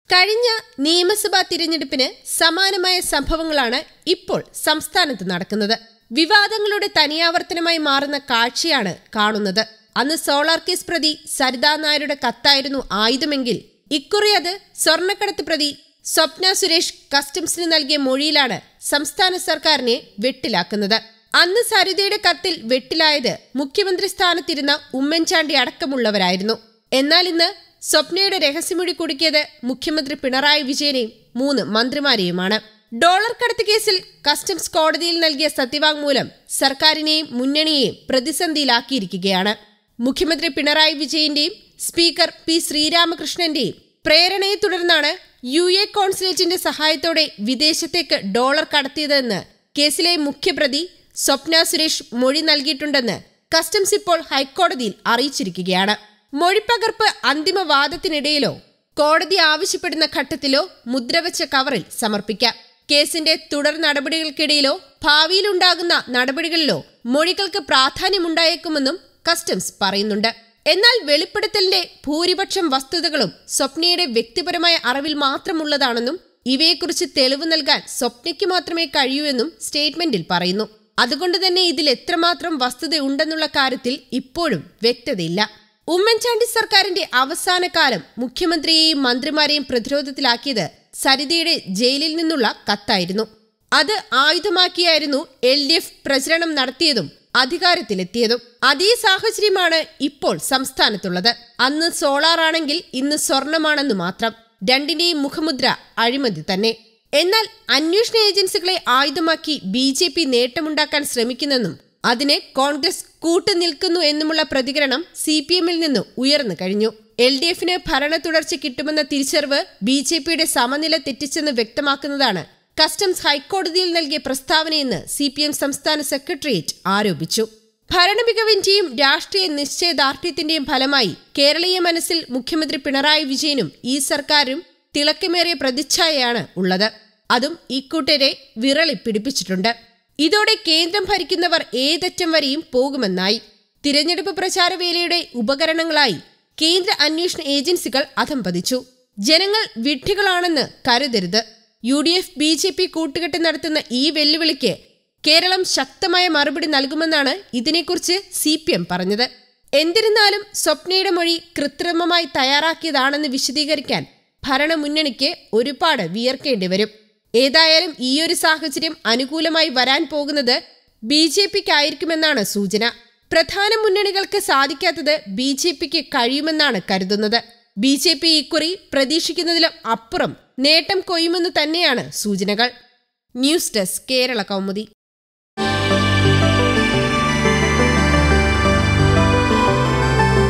കഴിഞ്ഞ നിയമസഭാ തിരഞ്ഞെടുപ്പിന് സമാനമായ സംഭവങ്ങളാണ് ഇപ്പോൾ സംസ്ഥാനത്ത് നടക്കുന്നത് വിവാദങ്ങളുടെ തനിയാവർത്തനമായി മാറുന്ന കാഴ്ചയാണ് കാണുന്നത് അന്ന് സോളാർ കേസ് പ്രതി സരിതാ നായരുടെ കത്തായിരുന്നു ആയുധമെങ്കിൽ ഇക്കുറി അത് സ്വർണ്ണക്കടത്ത് പ്രതി സ്വപ്ന സുരേഷ് കസ്റ്റംസിന് നൽകിയ മൊഴിയിലാണ് സംസ്ഥാന സർക്കാരിനെ വെട്ടിലാക്കുന്നത് അന്ന് സരിതയുടെ കത്തിൽ വെട്ടിലായത് മുഖ്യമന്ത്രി സ്ഥാനത്തിരുന്ന ഉമ്മൻചാണ്ടി അടക്കമുള്ളവരായിരുന്നു എന്നാൽ ഇന്ന് സ്വപ്നയുടെ രഹസ്യമൊഴി കുടുക്കിയത് മുഖ്യമന്ത്രി പിണറായി വിജയനെയും മൂന്ന് മന്ത്രിമാരെയുമാണ് ഡോളർ കടത്ത് കേസിൽ കസ്റ്റംസ് കോടതിയിൽ നൽകിയ സത്യവാങ്മൂലം സർക്കാരിനെയും മുന്നണിയെയും പ്രതിസന്ധിയിലാക്കിയിരിക്കുകയാണ് മുഖ്യമന്ത്രി പിണറായി വിജയന്റെയും സ്പീക്കർ പി ശ്രീരാമകൃഷ്ണന്റെയും പ്രേരണയെ തുടർന്നാണ് യു എ കോൺസുലേറ്റിന്റെ സഹായത്തോടെ വിദേശത്തേക്ക് ഡോളർ കടത്തിയതെന്ന് കേസിലെ മുഖ്യപ്രതി സ്വപ്ന സുരേഷ് മൊഴി നൽകിയിട്ടുണ്ടെന്ന് കസ്റ്റംസ് ഇപ്പോൾ ഹൈക്കോടതിയിൽ അറിയിച്ചിരിക്കുകയാണ് മൊഴിപ്പകർപ്പ് അന്തിമ വാദത്തിനിടയിലോ കോടതി ആവശ്യപ്പെടുന്ന ഘട്ടത്തിലോ മുദ്രവച്ച കവറിൽ സമർപ്പിക്കാം കേസിന്റെ തുടർ നടപടികൾക്കിടയിലോ ഭാവിയിലുണ്ടാകുന്ന നടപടികളിലോ മൊഴികൾക്ക് പ്രാധാന്യമുണ്ടായേക്കുമെന്നും കസ്റ്റംസ് പറയുന്നുണ്ട് എന്നാൽ വെളിപ്പെടുത്തലിന്റെ ഭൂരിപക്ഷം വസ്തുതകളും സ്വപ്നയുടെ വ്യക്തിപരമായ അറിവിൽ മാത്രമുള്ളതാണെന്നും ഇവയെക്കുറിച്ച് തെളിവ് നൽകാൻ സ്വപ്നയ്ക്ക് മാത്രമേ കഴിയൂ എന്നും സ്റ്റേറ്റ്മെന്റിൽ പറയുന്നു അതുകൊണ്ട് തന്നെ ഇതിൽ എത്രമാത്രം വസ്തുതയുണ്ടെന്നുള്ള കാര്യത്തിൽ ഇപ്പോഴും വ്യക്തതയില്ല ഉമ്മൻചാണ്ടി സർക്കാരിന്റെ അവസാന കാലം മുഖ്യമന്ത്രിയെയും മന്ത്രിമാരെയും പ്രതിരോധത്തിലാക്കിയത് സരിതയുടെ ജയിലിൽ നിന്നുള്ള കത്തായിരുന്നു അത് ആയുധമാക്കിയായിരുന്നു എൽ ഡി എഫ് പ്രചരണം നടത്തിയതും അധികാരത്തിലെത്തിയതും അതേ സാഹചര്യമാണ് ഇപ്പോൾ സംസ്ഥാനത്തുള്ളത് അന്ന് സോളാർ ആണെങ്കിൽ ഇന്ന് സ്വർണമാണെന്ന് മാത്രം രണ്ടിന്റെയും മുഖമുദ്ര അഴിമതി തന്നെ എന്നാൽ അന്വേഷണ ഏജൻസികളെ ആയുധമാക്കി ബി ജെ പി നേട്ടമുണ്ടാക്കാൻ ശ്രമിക്കുന്നെന്നും അതിന് കോൺഗ്രസ് കൂട്ടുനിൽക്കുന്നു എന്നുമുള്ള പ്രതികരണം സി പി എമ്മിൽ നിന്ന് ഉയർന്നു കഴിഞ്ഞു എൽ ഡി എഫിന് ഭരണ തുടർച്ച കിട്ടുമെന്ന തിരിച്ചറിവ് ബി ജെ പിയുടെ സമനില തെറ്റിച്ചെന്ന് വ്യക്തമാക്കുന്നതാണ് കസ്റ്റംസ് ഹൈക്കോടതിയിൽ നൽകിയ പ്രസ്താവനയെന്ന് സി പി എം സംസ്ഥാന സെക്രട്ടേറിയറ്റ് ആരോപിച്ചു ഭരണമികവിന്റെയും രാഷ്ട്രീയ നിശ്ചയദാർഢ്യത്തിന്റെയും ഫലമായി കേരളീയ മനസ്സിൽ മുഖ്യമന്ത്രി പിണറായി വിജയനും ഈ സർക്കാരും തിളക്കമേറിയ പ്രതിച്ഛായയാണ് ഉള്ളത് അതും ഇക്കൂട്ടരെ വിറളി പിടിപ്പിച്ചിട്ടുണ്ട് ഇതോടെ കേന്ദ്രം ഭരിക്കുന്നവർ ഏതറ്റം വരെയും പോകുമെന്നായി തിരഞ്ഞെടുപ്പ് പ്രചാരവേലയുടെ ഉപകരണങ്ങളായി കേന്ദ്ര അന്വേഷണ ഏജൻസികൾ അധംപതിച്ചു ജനങ്ങൾ വിഡ്ഢികളാണെന്ന് കരുതരുത് U D F B J P കൂട്ടുകെട്ട് നടത്തുന്ന ഈ വെല്ലുവിളിക്ക് കേരളം ശക്തമായ മറുപടി നൽകുമെന്നാണ് ഇതിനെക്കുറിച്ച് സി പി എം പറഞ്ഞത് എന്നിരുന്നാലും സ്വപ്നയുടെ മൊഴി കൃത്രിമമായി തയ്യാറാക്കിയതാണെന്ന് വിശദീകരിക്കാൻ ഭരണമുന്നണിക്ക് ഒരുപാട് വിയർക്കേണ്ടി വരും ഏതായാലും ഈയൊരു സാഹചര്യം അനുകൂലമായി വരാൻ പോകുന്നത് ബി ജെ പിക്കായിരിക്കുമെന്നാണ് സൂചന പ്രധാന മുന്നണികൾക്ക് സാധിക്കാത്തത് ബി ജെ പിക്ക് കഴിയുമെന്നാണ് കരുതുന്നത് ബി ജെ പി ഇക്കുറി പ്രതീക്ഷിക്കുന്നതിലും അപ്പുറം നേട്ടം കൊയ്യുമെന്ന് തന്നെയാണ് സൂചനകൾ ന്യൂസ് ഡെസ്ക് കേരള കൗമുദി